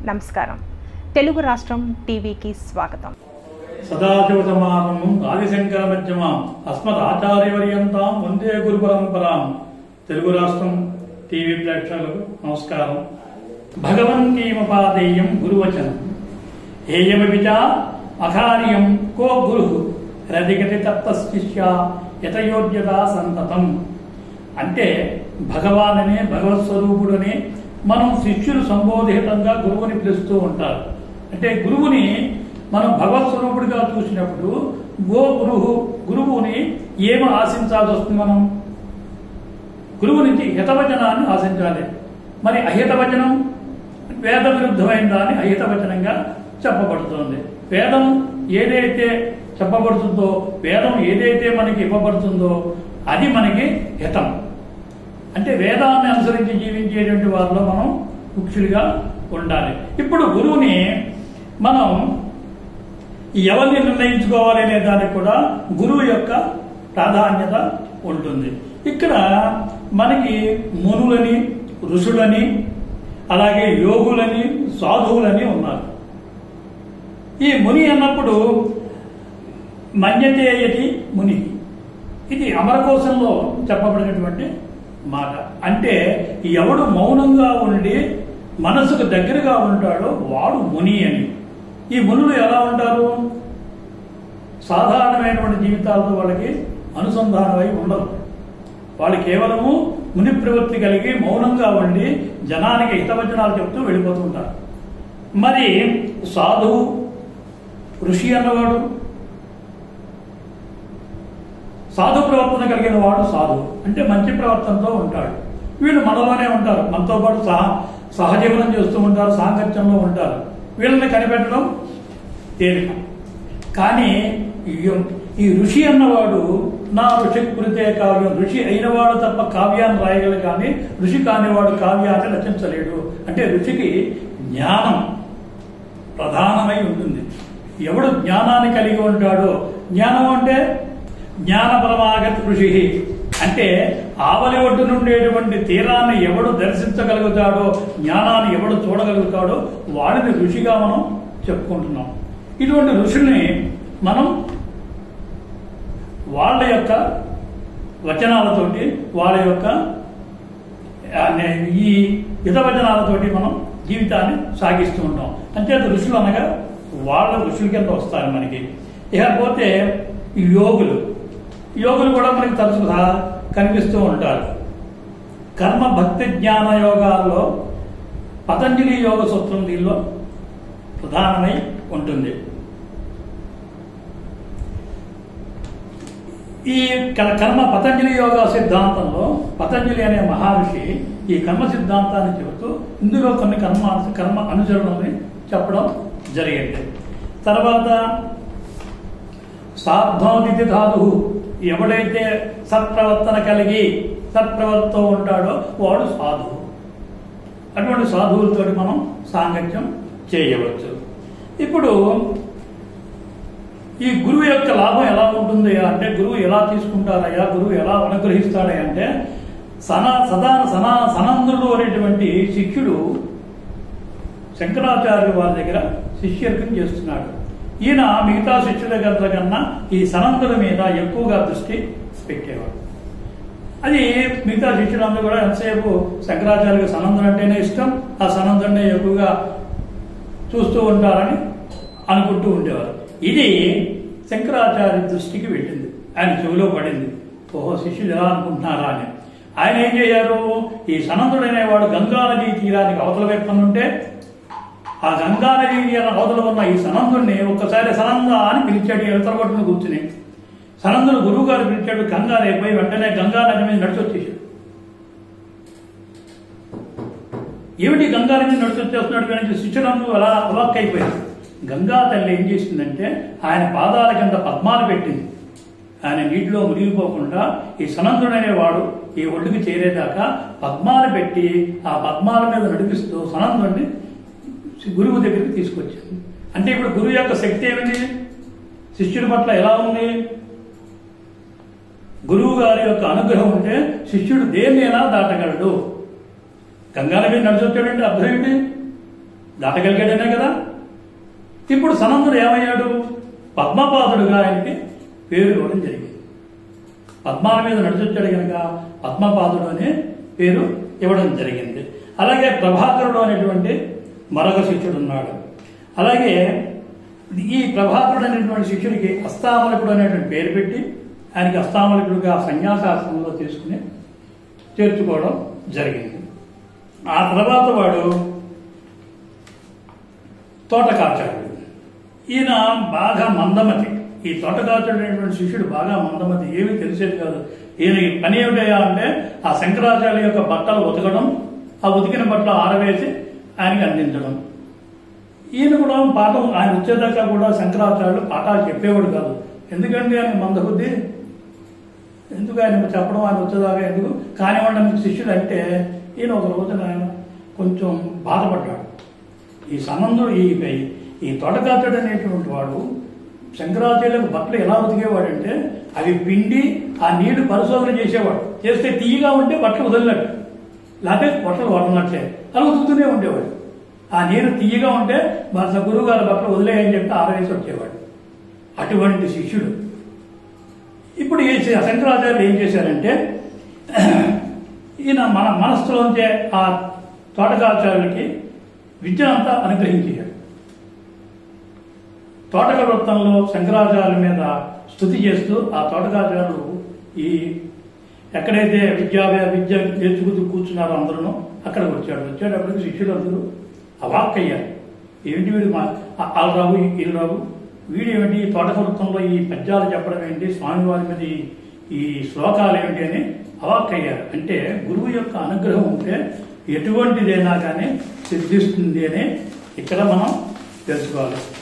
నమస్కారం తెలుగు రాష్ట్రం టీవీకి స్వాగతం సదాశివసమానం ఆదిశంకర మధ్యమాం అస్మద్ ఆచార్యవర్యంతాం వందే గురు పరంపరాం తెలుగు రాష్ట్రం టీవీ ప్రేక్షకులకు నమస్కారం భగవంతీమపాదేయం గురువచనం హేయమపి చ అకార్యం కో గురు రదిగతి తత్వశిష్య యతయోగ్యత సంతతం అంటే భగవాననే భగవత్ స్వరూపుడని మనం శిష్యులు సంబోధితంగా గురువుని పిలుస్తూ ఉంటారు అంటే గురువుని మనం భగవత్ స్వరూపుడిగా చూసినప్పుడు గో గురువు గురువుని ఏమి ఆశించాల్సి వస్తుంది మనం గురువు నుంచి హితవచనాన్ని ఆశించాలి మరి అహితవచనం వేద విరుద్ధమైన దాన్ని అహితవచనంగా చెప్పబడుతుంది వేదం ఏదైతే చెప్పబడుతుందో వేదం ఏదైతే మనకి ఇవ్వబడుతుందో అది మనకి హితం అంటే వేదాన్ని అనుసరించి జీవించేటువంటి వారిలో మనం ముఖ్యులుగా ఉండాలి ఇప్పుడు గురువుని మనం ఎవరిని నిర్ణయించుకోవాలి అనే దానికి కూడా గురువు యొక్క ప్రాధాన్యత ఉంటుంది ఇక్కడ మనకి మునులని ఋషులని అలాగే యోగులని సాధువులని ఉన్నారు ఈ ముని అన్నప్పుడు మన్యతేయటి ముని ఇది అమరకోశంలో చెప్పబడినటువంటి మాట అంటే ఎవడు మౌనంగా ఉండి మనసుకు దగ్గరగా ఉంటాడో వాడు ముని అని ఈ మునులు ఎలా ఉంటారు సాధారణమైనటువంటి జీవితాలతో వాళ్ళకి అనుసంధానమై ఉండదు వాళ్ళు కేవలము ముని ప్రవృత్తి కలిగి మౌనంగా ఉండి జనానికి హితవచనాలు చెప్తూ వెళ్ళిపోతుంటారు మరి సాధువు ఋషి అన్నవాడు సాధు ప్రవర్తన కలిగిన వాడు సాధువు అంటే మంచి ప్రవర్తనతో ఉంటాడు వీళ్ళు మనలోనే ఉంటారు మనతో పాటు సహ సహజీవనం చేస్తూ ఉంటారు సాంగత్యంలో ఉంటారు వీళ్ళని కనిపెట్టడం తేలిక కానీ ఈ- ఈ ఋషి అన్నవాడు నా ఋషి కృతే కావ్యం ఋషి అయినవాడు తప్ప కావ్యాన్ని రాయగలడు కానీ ఋషి కానివాడు కావ్యాన్ని రచించలేడు అంటే ఋషికి జ్ఞానం ప్రధానమై ఉంటుంది ఎవడు జ్ఞానాన్ని కలిగి ఉంటాడో జ్ఞానం అంటే జ్ఞానపరమాగత ఋషి అంటే ఆవలి ఒడ్డు నుండేటువంటి తీరాన్ని ఎవడు దర్శించగలుగుతాడో జ్ఞానాన్ని ఎవడు చూడగలుగుతాడో వాడిని ఋషిగా మనం చెప్పుకుంటున్నాం ఇటువంటి ఋషుల్ని మనం వాళ్ళ యొక్క వచనాలతోటి వాళ్ళ యొక్క ఆ, నే- ఈ హితవచనాలతోటి మనం జీవితాన్ని సాగిస్తూ ఉంటాం అంచేత ఋషులు అనగా వాళ్ళ ఋషుల కింద వస్తారు మనకి ఇకపోతే ఈ యోగులు యోగులు కూడా మనకి తరచుగా కనిపిస్తూ ఉంటారు కర్మ భక్తి జ్ఞాన యోగాల్లో పతంజలి యోగ సూత్రం దీనిలో ప్రధానమై ఉంటుంది ఈ క- కర్మ పతంజలి యోగా సిద్ధాంతంలో పతంజలి అనే మహర్షి ఈ కర్మ సిద్ధాంతాన్ని చెబుతూ ఇందులో కొన్ని కర్మ కర్మ అనుచరణని చెప్పడం జరిగింది తర్వాత సాధ్వోదితి ధాతు ఎవడైతే సత్ప్రవర్తన కలిగి సత్ప్రవర్తన ఉంటాడో వాడు సాధువు అటువంటి సాధువులతో మనం సాంగత్యం చేయవచ్చు ఇప్పుడు ఈ గురువు యొక్క లాభం ఎలా ఉంటుంది అంటే గురువు ఎలా తీసుకుంటారయ్యా గురువు ఎలా అనుగ్రహిస్తాడయ్యా అంటే సన సదా సనా సనందుడు అనేటువంటి శిష్యుడు శంకరాచార్య వారి దగ్గర శిష్యర్కం చేస్తున్నాడు ఈయన మిగతా శిష్యుల దగ్గర కన్నా ఈ సనందుల మీద ఎక్కువగా దృష్టి పెట్టేవాడు అది మిగతా శిష్యులందరూ కూడా ఎంతసేపు శంకరాచార్య సనందుడు అంటేనే ఇష్టం ఆ సనందుడినే ఎక్కువగా చూస్తూ ఉంటారని అనుకుంటూ ఉండేవారు ఇది శంకరాచార్య దృష్టికి వెళ్ళింది ఆయన చెవిలో పడింది ఓహో శిష్యులు ఎలా అనుకుంటున్నారా అని ఆయన ఏం చేశారు ఈ సనందుడు అనేవాడు గంగా నదీ తీరానికి అవతల వైపున ఉంటే ఆ గంగా నదీ తీర అవతల ఉన్న ఈ సనందుడిని ఒక్కసారి సనంద అని పిలిచాడు ఇతర పట్టును కూర్చుని సనందుడు గురువు గారు పిలిచాడు గంగా రేపోయి వెంటనే గంగా నది మీద నడిచి వచ్చేసాడు ఏమిటి గంగా నుంచి నడిచి వచ్చేస్తున్నాడు కానీ శిష్యులందరూ అలా అవాక్ అయిపోయారు గంగా తల్లి ఏం చేసిందంటే ఆయన పాదాల కింద పద్మాలు పెట్టింది ఆయన నీటిలో మునిగిపోకుండా ఈ సనందుడనే వాడు ఈ ఒడ్డుకి చేరేదాకా పద్మాలు పెట్టి ఆ పద్మాల మీద నడిపిస్తూ సనందుడిని గురువు దగ్గరికి తీసుకొచ్చింది అంటే ఇప్పుడు గురువు యొక్క శక్తి ఏమిటి శిష్యుడి పట్ల ఎలా ఉంది గురువు గారి యొక్క అనుగ్రహం ఉంటే శిష్యుడు దేన్నైనా దాటగలడు గంగా నది నడిచొచ్చాడంటే అర్థం ఏంటి దాటగలిగాడనే కదా ఇప్పుడు సనందుడు ఏమయ్యాడు పద్మపాదుడుగా ఆయనకి పేరు ఇవ్వడం జరిగింది పద్మాల మీద నడిచొచ్చాడు కనుక పద్మపాదుడు అనే పేరు ఇవ్వడం జరిగింది అలాగే ప్రభాకరుడు అనేటువంటి మరొక శిష్యుడు ఉన్నాడు అలాగే ఈ ప్రభాకరుడు అనేటువంటి శిష్యుడికి అస్తామలకుడు అనేటువంటి పేరు పెట్టి ఆయనకి అస్తామలకుడుగా సన్యాసాశ్రమంలో తీసుకుని చేర్చుకోవడం జరిగింది ఆ తర్వాత వాడు తోటకాచార్యుడు ఈయన బాగా మందమతి ఈ తోటకాచార్యుడు అనేటువంటి శిష్యుడు బాగా మందమతి ఏమీ తెలిసేది కాదు ఈయన పని ఏమిటయ్యా అంటే ఆ శంకరాచార్య యొక్క బట్టలు ఉతకడం ఆ ఉతికిన బట్టలు ఆరవేసి ఆయనకి అందించడం ఈయన కూడా పాఠం ఆయన వచ్చేదాకా కూడా శంకరాచార్యులు పాఠాలు చెప్పేవాడు కాదు ఎందుకంటే ఆయన మందబుద్ధి ఎందుకు ఆయన చెప్పడం ఆయన వచ్చేదాకా ఎందుకు కానివ్వండి మీకు శిష్యుడు అంటే ఈయన ఒక రోజున ఆయన కొంచెం బాధపడ్డాడు ఈ సనందుడు ఈ ఈ తోటకాచుడు అనేటువంటి వాడు శంకరాచార్యులకు బట్టలు ఎలా ఉతికేవాడంటే అవి పిండి ఆ నీళ్లు పరిశోధన చేసేవాడు చేస్తే తీయగా ఉంటే బట్టలు వదిలినట్టు లేకపోతే బట్టలు వదలనట్లే అలా ఉతుకుతూనే ఉండేవాడు ఆ నీరు తీయగా ఉంటే మన గురువు గారి బట్టలు వదిలేయని చెప్పి ఆరవేసి వచ్చేవాడు అటువంటి శిష్యుడు ఇప్పుడు ఈ శంకరాచార్యులు ఏం చేశారంటే ఈయన మన మనస్సులోంచే ఆ తోటకాచార్యులకి విద్యనంతా అనుగ్రహించాడు తోటక వృత్తంలో శంకరాచార్యుల మీద స్థుతి చేస్తూ ఆ తోటకాచార్యులు ఈ ఎక్కడైతే విద్యా విద్య నేర్చుకుంటూ కూర్చున్నారో అందరూ అక్కడికి వచ్చాడు వచ్చేటప్పటికి శిష్యులు అందరూ అవాక్కయ్యారు ఏమిటి వీడు మా వాళ్ళు రావు వీళ్ళు రావు వీడు ఏమిటి ఈ తోటక వృత్తంలో ఈ పద్యాలు చెప్పడం ఏంటి స్వామివారి మీద ఈ- ఈ శ్లోకాలు ఏమిటి అని అవాక్కయ్యారు అంటే గురువు యొక్క అనుగ్రహం ఉంటే ఎటువంటిదైనా కానీ సిద్ధిస్తుంది అని ఇక్కడ మనం తెలుసుకోవాలి